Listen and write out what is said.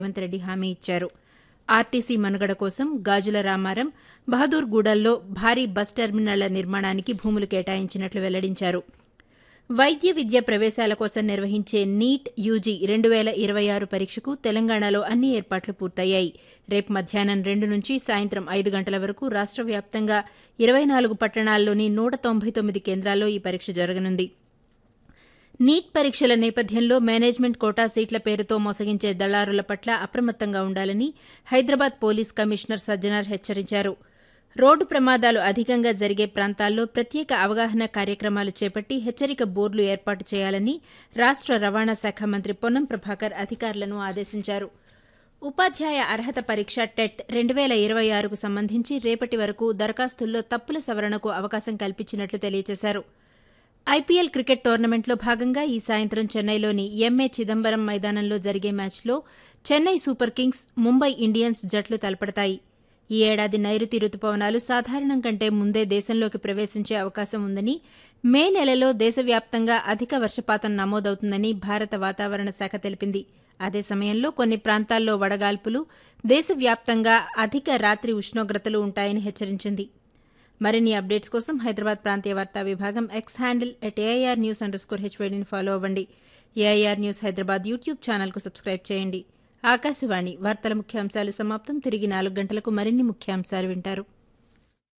రేవంత్ రెడ్డి హామీ ఇచ్చారు ఆర్టీసీ మనుగడ కోసం గాజుల రామారం బహదూర్గూడల్లో భారీ బస్ టెర్మినళ్ల నిర్మాణానికి భూములు కేటాయించినట్లు వెల్లడించారు వైద్య విద్య ప్రవేశాల కోసం నిర్వహించే నీట్ యూజీ రెండు వేల ఇరవై ఆరు పరీక్షకు తెలంగాణలో అన్ని ఏర్పాట్లు పూర్తయ్యాయి రేపు మధ్యాహ్నం రెండు నుంచి సాయంత్రం ఐదు గంటల వరకు రాష్ట్ర వ్యాప్తంగా ఇరవై నాలుగు పట్టణాల్లోని నూట తొంభై తొమ్మిది కేంద్రాల్లో ఈ పరీక్ష జరగనుంది నీట్ పరీక్షల నేపథ్యంలో మేనేజ్మెంట్ కోటా సీట్ల పేరుతో మోసగించే దళారుల పట్ల అప్రమత్తంగా ఉండాలని హైదరాబాద్ పోలీస్ కమిషనర్ సజ్జనార్ హెచ్చరించారు రోడ్డు ప్రమాదాలు అధికంగా జరిగే ప్రాంతాల్లో ప్రత్యేక అవగాహన కార్యక్రమాలు చేపట్టి హెచ్చరిక బోర్డులు ఏర్పాటు చేయాలని రాష్ట రవాణా శాఖ మంత్రి పొన్నం ప్రభాకర్ అధికారులను ఆదేశించారు ఉపాధ్యాయ అర్హత పరీక్ష టెట్ రెండు వేల ఇరవై ఆరుకు సంబంధించి రేపటి వరకు దరఖాస్తుల్లో తప్పుల సవరణకు అవకాశం కల్పించినట్లు తెలియజేశారు ఐపీఎల్ క్రికెట్ టోర్నమెంట్లో భాగంగా ఈ సాయంత్రం చెన్నైలోని ఎంఏ చిదంబరం మైదానంలో జరిగే మ్యాచ్లో Chennai super kings Mumbai Indians జట్లు తలపడతాయి ఈ ఏడాది నైరుతి రుతుపవనాలు సాధారణం కంటే ముందే దేశంలోకి ప్రవేశించే అవకాశం ఉందని మే నెలలో దేశవ్యాప్తంగా అధిక వర్షపాతం నమోదవుతుందని భారత వాతావరణ శాఖ తెలిపింది అదే సమయంలో కొన్ని ప్రాంతాల్లో వడగాల్పులు దేశవ్యాప్తంగా అధిక రాత్రి ఉష్ణోగ్రతలు ఉంటాయని హెచ్చరించింది మరిన్ని అప్డేట్స్ కోసం హైదరాబాద్ ప్రాంతీయ వార్తా విభాగం X handle at AIR news underscore హెచ్వేడిని ఫాలో అవ్వండి ఏఐఆర్ న్యూస్ హైదరాబాద్ యూట్యూబ్ ఛానల్కు సబ్స్క్రైబ్ చేయండి ఆకాశవాణి వార్తల ముఖ్యాంశాలు సమాప్తం తిరిగి నాలుగు గంటలకు మరిన్ని ముఖ్యాంశాలు వింటారు